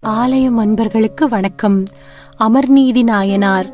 ஆலயம் அன்பர்களுக்கு வணக்கம் அமர்நீதி நாயனார்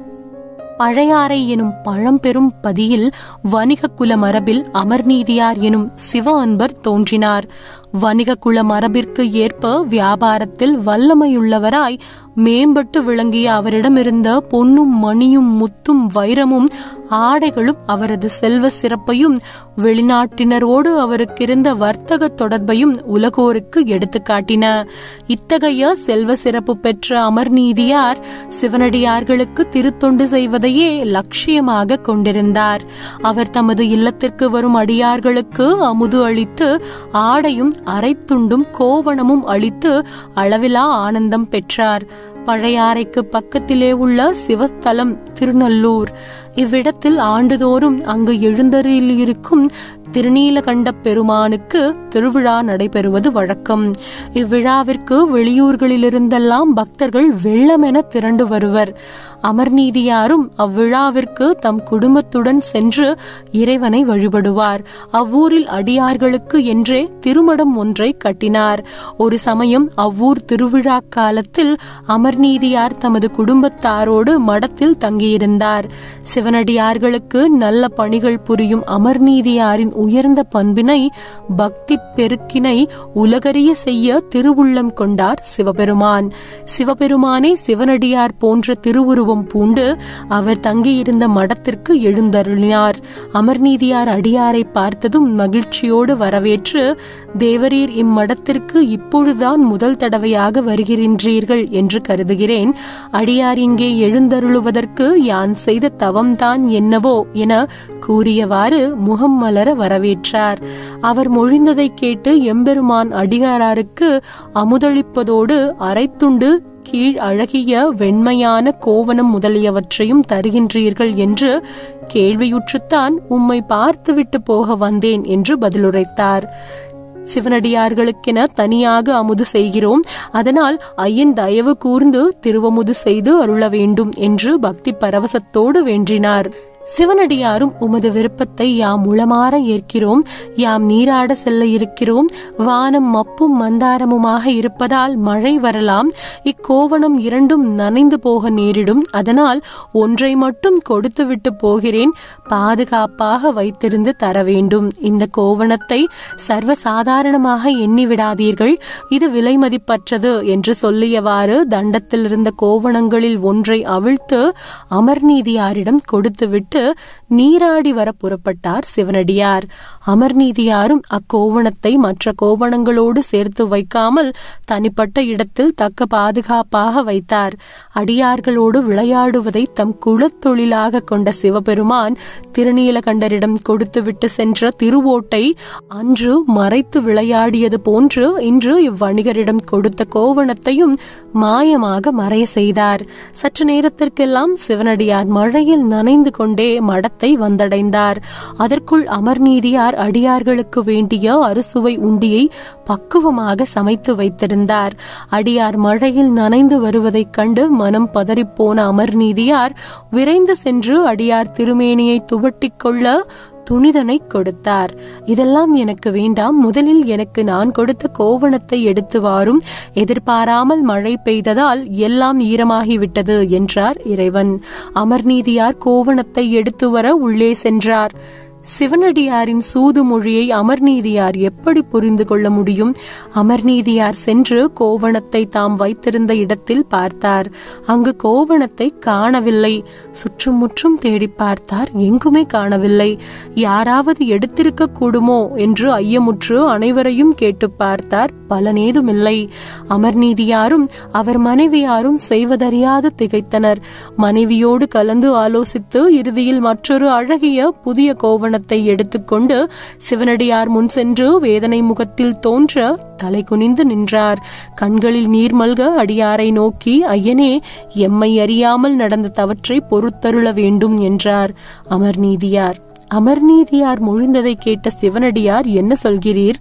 பழையாறை எனும் பழம்பெரும் பதியில் வணிக குல மரபில் அமர்நீதியார் எனும் சிவ அன்பர் தோன்றினார் வணிக குல மரபிற்கு ஏற்ப வியாபாரத்தில் வல்லமையுள்ளவராய் மேம்பட்டு விளங்கிய அவரிடமிருந்த பொன்னும் மணியும் முத்தும் வைரமும் ஆடைகளும் அவரது செல்வ சிறப்பையும் வெளிநாட்டினரோடு அவருக்கிருந்த வர்த்தக தொடர்பையும் உலகோருக்கு எடுத்துக்காட்டின இத்தகைய செல்வ சிறப்பு பெற்ற அமர்நீதியார் சிவனடியார்களுக்கு திருத்தொண்டு செய்வதையே லட்சியமாக கொண்டிருந்தார் அவர் தமது இல்லத்திற்கு வரும் அடியார்களுக்கு அமுது அளித்து ஆடையும் அரைத்துண்டும் கோவணமும் அளித்து அளவிலா ஆனந்தம் பெற்றார் பழையாறைக்கு பக்கத்திலே உள்ள சிவஸ்தலம் திருநல்லூர் இவ்விடத்தில் ஆண்டுதோறும் அங்கு எழுந்தருளில் இருக்கும் திருநீலகண்ட பெருமானுக்கு திருவிழா நடைபெறுவது வழக்கம் இவ்விழாவிற்கு வெளியூர்களிலிருந்தெல்லாம் பக்தர்கள் வெள்ளமென திரண்டு வருவர் அமர்நீதியாரும் அவ்விழாவிற்கு தம் குடும்பத்துடன் சென்று இறைவனை வழிபடுவார் அவ்வூரில் அடியார்களுக்கு என்றே திருமடம் ஒன்றை கட்டினார் ஒரு சமயம் அவ்வூர் திருவிழா காலத்தில் அமர்நீதியார் தமது குடும்பத்தாரோடு மடத்தில் தங்கியிருந்தார் சிவனடியார்களுக்கு நல்ல பணிகள் புரியும் அமர்நீதியாரின் உயர்ந்த பண்பினை பக்தி பெருக்கினை உலகறிய செய்ய திருவுள்ளம் கொண்டார் சிவபெருமான் சிவபெருமானே சிவனடியார் போன்ற திருவுருவம் பூண்டு அவர் தங்கியிருந்த மடத்திற்கு எழுந்தருளினார் அமர்நீதியார் அடியாரை பார்த்ததும் மகிழ்ச்சியோடு வரவேற்று தேவரீர் இம்மடத்திற்கு இப்பொழுதுதான் முதல் தடவையாக வருகின்றீர்கள் என்று கருதுகிறேன் அடியார் இங்கே எழுந்தருளுவதற்கு யான் செய்த தவம்தான் என்னவோ என கூறியவாறு முகம் மலர வரவேற்றார் அவர் மொழிந்ததை கேட்டு எம்பெருமான் அடியாராருக்கு அமுதளிப்பதோடு அரைத்துண்டு கீழ் அழகிய வெண்மையான கோவணம் முதலியவற்றையும் தருகின்றீர்கள் என்று கேள்வியுற்றுத்தான் உம்மை பார்த்துவிட்டு போக வந்தேன் என்று பதிலுரைத்தார் சிவனடியார்களுக்கென தனியாக அமுது செய்கிறோம் அதனால் ஐயன் தயவு கூர்ந்து திருவமுது செய்து அருள வேண்டும் என்று பக்தி பரவசத்தோடு வேண்டினார் சிவனடியாரும் உமது விருப்பத்தை யாம் உளமாற ஏற்கிறோம் யாம் நீராட செல்ல இருக்கிறோம் வானம் மப்பும் மந்தாரமுமாக இருப்பதால் மழை வரலாம் இக்கோவணம் இரண்டும் நனைந்து போக நேரிடும் அதனால் ஒன்றை மட்டும் கொடுத்து விட்டு போகிறேன் பாதுகாப்பாக வைத்திருந்து தர வேண்டும் இந்த கோவணத்தை சர்வசாதாரணமாக எண்ணி விடாதீர்கள் இது விலை மதிப்பற்றது என்று சொல்லியவாறு தண்டத்தில் இருந்த கோவணங்களில் ஒன்றை அவிழ்த்து அமர்நீதியாரிடம் கொடுத்துவிட்டு நீராடி வர புறப்பட்டார் சிவனடியார் அமர்நீதியாரும் அக்கோவணத்தை மற்ற கோவணங்களோடு சேர்த்து வைக்காமல் தனிப்பட்ட இடத்தில் தக்க பாதுகாப்பாக வைத்தார் அடியார்களோடு விளையாடுவதை தம் குலத்தொழிலாக கொண்ட சிவபெருமான் திருநீலகண்டரிடம் கொடுத்துவிட்டு சென்ற திருவோட்டை அன்று மறைத்து விளையாடியது போன்று இன்று இவ்வணிகரிடம் கொடுத்த கோவணத்தையும் மாயமாக மறைய செய்தார் சற்று நேரத்திற்கெல்லாம் சிவனடியார் மழையில் நனைந்து கொண்டே மடத்தை வந்தடைந்தார் அதற்குள் அமர்நீதியார் அடியார்களுக்கு வேண்டிய அறுசுவை உண்டியை பக்குவமாக சமைத்து வைத்திருந்தார் அடியார் மழையில் நனைந்து வருவதைக் கண்டு மனம் பதறிப்போன அமர்நீதியார் விரைந்து சென்று அடியார் திருமேனியை துவட்டிக் கொள்ள துணிதனை கொடுத்தார் இதெல்லாம் எனக்கு வேண்டாம் முதலில் எனக்கு நான் கொடுத்த கோவணத்தை எடுத்து வாரும் எதிர்பாராமல் மழை பெய்ததால் எல்லாம் ஈரமாகிவிட்டது என்றார் இறைவன் அமர்நீதியார் கோவணத்தை எடுத்து வர உள்ளே சென்றார் சிவனடியாரின் சூது மொழியை அமர்நீதியார் எப்படி புரிந்து கொள்ள முடியும் அமர்நீதியார் சென்று கோவணத்தை தாம் வைத்திருந்த இடத்தில் பார்த்தார் அங்கு கோவணத்தை காணவில்லை சுற்றுமுற்றும் தேடி பார்த்தார் எங்குமே காணவில்லை யாராவது எடுத்திருக்க கூடுமோ என்று ஐயமுற்று அனைவரையும் கேட்டு பார்த்தார் பலனேதுமில்லை அமர்நீதியாரும் அவர் மனைவியாரும் செய்வதறியாது திகைத்தனர் மனைவியோடு கலந்து ஆலோசித்து இறுதியில் மற்றொரு அழகிய புதிய கோவணத்தை எடுத்துக்கொண்டு சிவனடியார் முன் சென்று வேதனை முகத்தில் தோன்ற தலை குனிந்து நின்றார் கண்களில் நீர் மல்க அடியாரை நோக்கி ஐயனே எம்மை அறியாமல் நடந்த தவற்றை பொறுத்தருள வேண்டும் என்றார் அமர்நீதியார் அமர்நீதியார் மொழிந்ததை கேட்ட சிவனடியார் என்ன சொல்கிறீர்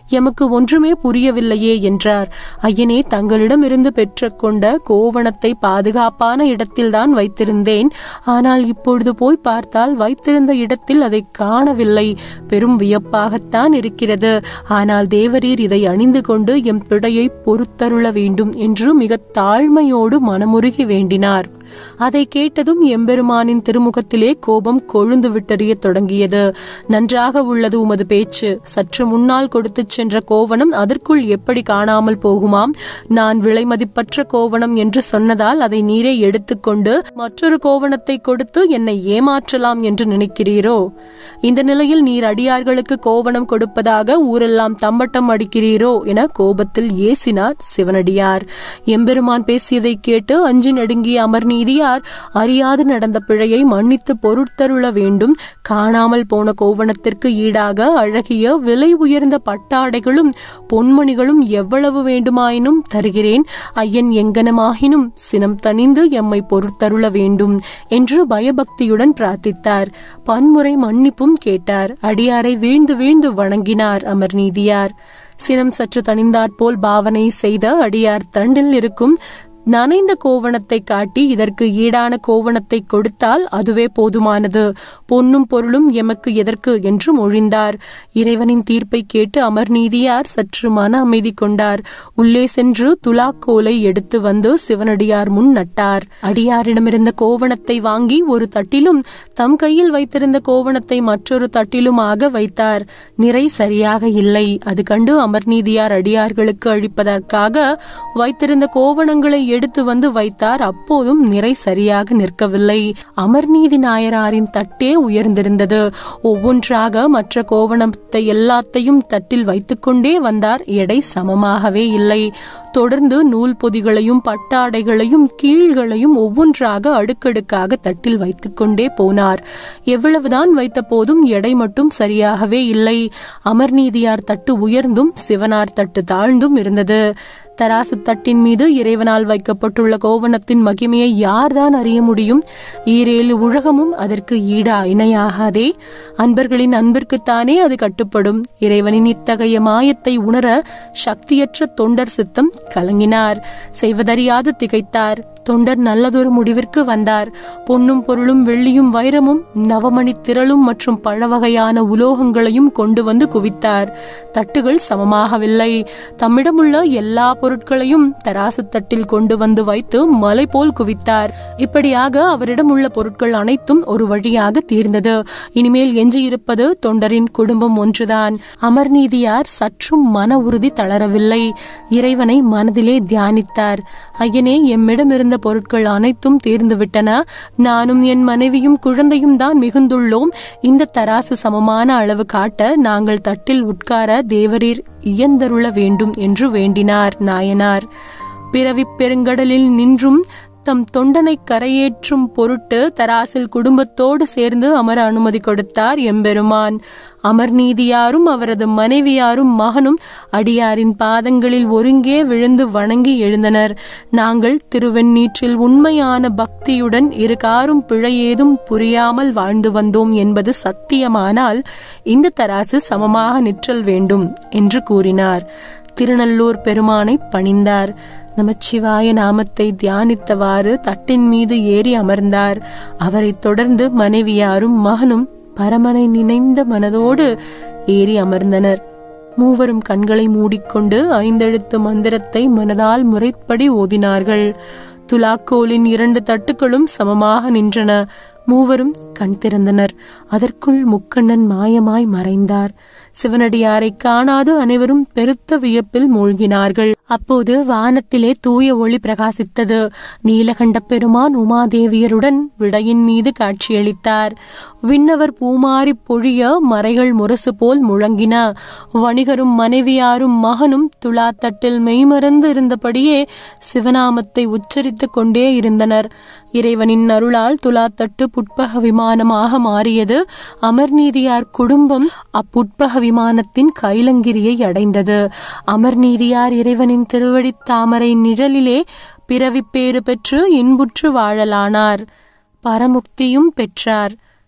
எமக்கு ஒன்றுமே புரியவில்லையே என்றார் ஐயனே தங்களிடமிருந்து பெற்றுக்கொண்ட கோவணத்தை பாதுகாப்பான இடத்தில்தான் வைத்திருந்தேன் ஆனால் இப்பொழுது போய் பார்த்தால் வைத்திருந்த இடத்தில் அதை காணவில்லை பெரும் வியப்பாகத்தான் இருக்கிறது ஆனால் தேவரீர் இதை அணிந்து கொண்டு எம் பிழையை பொறுத்தருள வேண்டும் என்று மிக தாழ்மையோடு மனமுருகி வேண்டினார் அதை கேட்டதும் எம்பெருமானின் திருமுகத்திலே கோபம் கொழுந்து விட்டறிய தொடங்கியது நன்றாக உள்ளது உமது பேச்சு சற்று முன்னால் கொடுத்து சென்ற கோவணம் அதற்குள் எப்படி காணாமல் போகுமாம் நான் விலை மதிப்பற்ற கோவணம் என்று சொன்னதால் அதை நீரே எடுத்துக்கொண்டு மற்றொரு கோவணத்தை கொடுத்து என்னை ஏமாற்றலாம் என்று நினைக்கிறீரோ இந்த நிலையில் நீர் அடியார்களுக்கு கோவணம் கொடுப்பதாக ஊரெல்லாம் தம்பட்டம் அடிக்கிறீரோ என கோபத்தில் ஏசினார் சிவனடியார் எம்பெருமான் பேசியதை கேட்டு அஞ்சு நடுங்கிய அமர்நீதியார் அறியாது நடந்த பிழையை மன்னித்து பொருட்தருள வேண்டும் காணாமல் போன கோவணத்திற்கு ஈடாக அழகிய விலை உயர்ந்த பட்டாடைகளும் பொன்மணிகளும் எவ்வளவு வேண்டுமாயினும் தருகிறேன் ஐயன் எங்கனமாகினும் சினம் தணிந்து எம்மை பொருட்தருள வேண்டும் என்று பயபக்தியுடன் பிரார்த்தித்தார் பன்முறை மன்னிப்பும் கேட்டார் அடியாரை வீழ்ந்து வீழ்ந்து வணங்கினார் அமர்நீதியார் சினம் சற்று தணிந்தாற்போல் பாவனை செய்த அடியார் தண்டில் இருக்கும் நனைந்த கோவணத்தை காட்டி இதற்கு ஈடான கோவணத்தை கொடுத்தால் அதுவே போதுமானது பொன்னும் பொருளும் எமக்கு எதற்கு என்று மொழிந்தார் இறைவனின் தீர்ப்பை கேட்டு அமர்நீதியார் சற்று மன அமைதி கொண்டார் உள்ளே சென்று துலாக்கோலை எடுத்து வந்து சிவனடியார் முன் நட்டார் அடியாரிடமிருந்த கோவணத்தை வாங்கி ஒரு தட்டிலும் தம் கையில் வைத்திருந்த கோவணத்தை மற்றொரு தட்டிலுமாக வைத்தார் நிறை சரியாக இல்லை அது கண்டு அமர்நீதியார் அடியார்களுக்கு அழிப்பதற்காக வைத்திருந்த கோவணங்களை எடுத்து வந்து வைத்தார் அப்போதும் நிறை சரியாக நிற்கவில்லை அமர்நீதி நாயனாரின் தட்டே உயர்ந்திருந்தது ஒவ்வொன்றாக மற்ற கோவணத்தை எல்லாத்தையும் தட்டில் வைத்துக்கொண்டே வந்தார் எடை சமமாகவே இல்லை தொடர்ந்து நூல் பொதிகளையும் பட்டாடைகளையும் கீழ்களையும் ஒவ்வொன்றாக அடுக்கடுக்காக தட்டில் வைத்துக்கொண்டே போனார் எவ்வளவுதான் வைத்த போதும் எடை மட்டும் சரியாகவே இல்லை அமர்நீதியார் தட்டு உயர்ந்தும் சிவனார் தட்டு தாழ்ந்தும் இருந்தது தராசு தட்டின் மீது இறைவனால் வைக்கப்பட்டுள்ள கோவணத்தின் மகிமையை யார்தான் அறிய முடியும் ஈரேழு உலகமும் அதற்கு ஈடா இணையாகாதே அன்பர்களின் அன்பிற்குத்தானே அது கட்டுப்படும் இறைவனின் இத்தகைய மாயத்தை உணர சக்தியற்ற தொண்டர் சித்தம் கலங்கினார் செய்வதறியாது திகைத்தார் தொண்டர் நல்லதொரு முடிவிற்கு வந்தார் பொன்னும் பொருளும் வெள்ளியும் வைரமும் நவமணி திரளும் மற்றும் பல வகையான உலோகங்களையும் கொண்டு வந்து குவித்தார் தட்டுகள் சமமாகவில்லை தம்மிடமுள்ள எல்லா பொருட்களையும் தராசு தட்டில் கொண்டு வந்து வைத்து மலை போல் குவித்தார் இப்படியாக அவரிடம் உள்ள பொருட்கள் அனைத்தும் ஒரு வழியாக தீர்ந்தது இனிமேல் எஞ்சியிருப்பது தொண்டரின் குடும்பம் ஒன்றுதான் அமர்நீதியார் சற்றும் மன உறுதி தளரவில்லை இறைவனை மனதிலே தியானித்தார் ஐயனே எம்மிடம் இருந்த பொருட்கள் அனைத்தும் தீர்ந்துவிட்டன நானும் என் மனைவியும் குழந்தையும் தான் மிகுந்துள்ளோம் இந்த தராசு சமமான அளவு காட்ட நாங்கள் தட்டில் உட்கார தேவரீர் இயந்தருள வேண்டும் என்று வேண்டினார் நாயனார் பிறவிப் பெருங்கடலில் நின்றும் தம் தொண்டனை கரையேற்றும் பொருட்டு தராசில் குடும்பத்தோடு சேர்ந்து அமர அனுமதி கொடுத்தார் எம்பெருமான் அமர்நீதியாரும் அவரது மனைவியாரும் மகனும் அடியாரின் பாதங்களில் ஒருங்கே விழுந்து வணங்கி எழுந்தனர் நாங்கள் திருவெண்ணீற்றில் உண்மையான பக்தியுடன் இரு காரும் பிழையேதும் புரியாமல் வாழ்ந்து வந்தோம் என்பது சத்தியமானால் இந்த தராசு சமமாக நிற்றல் வேண்டும் என்று கூறினார் திருநல்லூர் பெருமானை பணிந்தார் நமச்சிவாய நாமத்தை தியானித்தவாறு தட்டின் மீது ஏறி அமர்ந்தார் அவரைத் தொடர்ந்து மனைவியாரும் மகனும் பரமனை நினைந்த மனதோடு ஏறி அமர்ந்தனர் மூவரும் கண்களை மூடிக்கொண்டு ஐந்தெழுத்து மந்திரத்தை மனதால் முறைப்படி ஓதினார்கள் துலாக்கோலின் இரண்டு தட்டுகளும் சமமாக நின்றன மூவரும் கண் திறந்தனர் அதற்குள் முக்கண்ணன் மாயமாய் மறைந்தார் சிவனடியாரை காணாது அனைவரும் பெருத்த வியப்பில் மூழ்கினார்கள் அப்போது வானத்திலே தூய ஒளி பிரகாசித்தது நீலகண்ட பெருமான் உமாதேவியருடன் விடையின் மீது காட்சியளித்தார் விண்ணவர் பூமாரி பொழிய மறைகள் முரசு போல் முழங்கின வணிகரும் மனைவியாரும் மகனும் துலாத்தட்டில் மெய்மறந்து இருந்தபடியே சிவநாமத்தை உச்சரித்துக் கொண்டே இருந்தனர் இறைவனின் அருளால் துலாத்தட்டு புட்பக விமானமாக மாறியது அமர்நீதியார் குடும்பம் அப்புட்பக விமானத்தின் கைலங்கிரியை அடைந்தது அமர்நீதியார் இறைவனின் திருவடித் தாமரை நிழலிலே பிறவிப்பேறு பெற்று இன்புற்று வாழலானார் பரமுக்தியும் பெற்றார்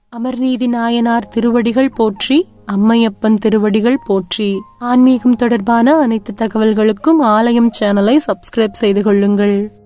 அமர்நீதி நாயனார் திருவடிகள் போற்றி அம்மையப்பன் திருவடிகள் போற்றி ஆன்மீகம் தொடர்பான அனைத்து தகவல்களுக்கும் ஆலயம் சேனலை சப்ஸ்கிரைப் செய்து கொள்ளுங்கள்